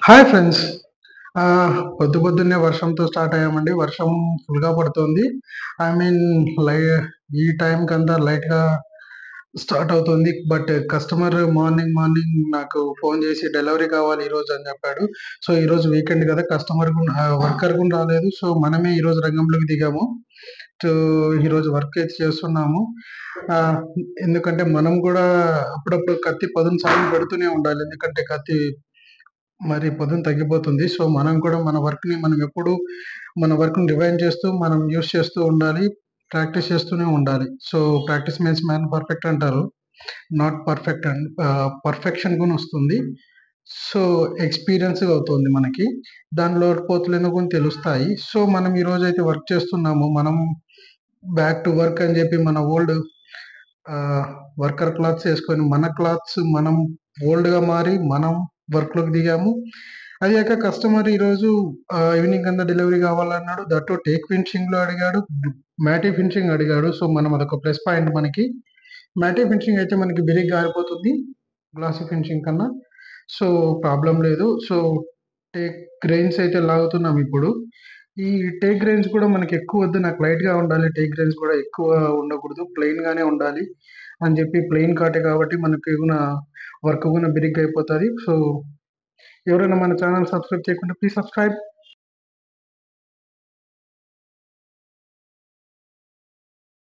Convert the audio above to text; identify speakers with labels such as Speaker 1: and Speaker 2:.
Speaker 1: Hi friends ఆహ్, పొద్దు పొద్దున్నే వర్షంతో స్టార్ట్ అయ్యామండి. వర్షం ఫుల్‌గా పడుతుంది. ఐ మీన్ లై ఈ టైంకంతా లైట్‌గా స్టార్ట్ అవుతుంది. బట్ కస్టమర్ మార్నింగ్ మార్నింగ్ నాకు ఫోన్ చేసి డెలివరీ కావాలి ఈరోజు అని చెప్పాడు. సో, ఈరోజు వీకెండ్ కదా! కస్టమర్ కూడా ఆహ్, వర్కర్ కూడా రాలేదు. సో, మనమే ఈరోజు రంగంలోకి దిగాము. సో, ఈరోజు వర్క్ అయితే చేస్తున్నాము. ఆహ్, ఎందుకంటే మనం కూడా అప్పుడప్పుడు కత్తి పదును సాయం పెడుతూనే ఉండాలి. ఎందుకంటే కత్తి మరి పదును తగ్గిపోతుంది. సో, మనం కూడా మన వర్క్‌ని మనం ఎప్పుడు మన వర్క్‌ని రివైండ్ చేస్తూ, మనం యూజ్ చేస్తూ ఉండాలి. ప్రాక్టీస్ చేస్తూనే ఉండాలి. So, practice makes man perfect అంటారు. Not perfect and ah, perfection కూడా వస్తుంది. సో, ఎక్స్‌పీరియన్స్ అవుతుంది మనకి. దాని లోటుపోతులేందో కొన్ని తెలుస్తాయి. సో, మనం ఈరోజైతే వర్క్ చేస్తున్నాము. మనం బ్యాక్ టు వర్క్ అని చెప్పి మన ఓల్డ్ ఆహ్, వర్కర్ క్లాత్స్ ఏసుకొని మన క్లాత్స్ మనం ఓల్డ్‌గా మారి మనం వర్క్‌లోకి దిగాము. అది గాక కస్టమర్ ఈరోజు ఆహ్, ఈవినింగ్ అంతా డెలివరీ కావాలన్నాడు. దట్ టూ టేక్ ఫినిషింగ్‌లో అడిగాడు. మ్యాటీ ఫినిషింగ్ అడిగాడు. సో, మనం అదొక ప్లస్ పాయింట్ మనకి. మ్యాటీ ఫినిషింగ్ అయితే మనకి బిరిగ్గా ఆరిపోతుంది. గ్లాసీ ఫినిషింగ్ కన్నా. సో, ప్రాబ్లమ్ లేదు. సో, టేక్ గ్రెయిన్స్ అయితే లాగుతున్నాం ఇప్పుడు. ఈ టేక్ గ్రెయిన్స్ కూడా మనకి ఎక్కువ వద్దు. నాకు లైట్‌గా ఉండాలి. టేక్ గ్రెయిన్స్ కూడా ఎక్కువ ఉండకూడదు. ప్లెయిన్‌గానే ఉండాలి అని చెప్పి ప్లెయిన్ కాటే కాబట్టి మనకి గున వర్క్ కూడా బిరిగ్గా అయిపోతది. సో, ఎవరైనా మన ఛానెల్ సబ్స్క్రైబ్ చేయకుంటే ప్లీజ్ సబ్స్క్రైబ్.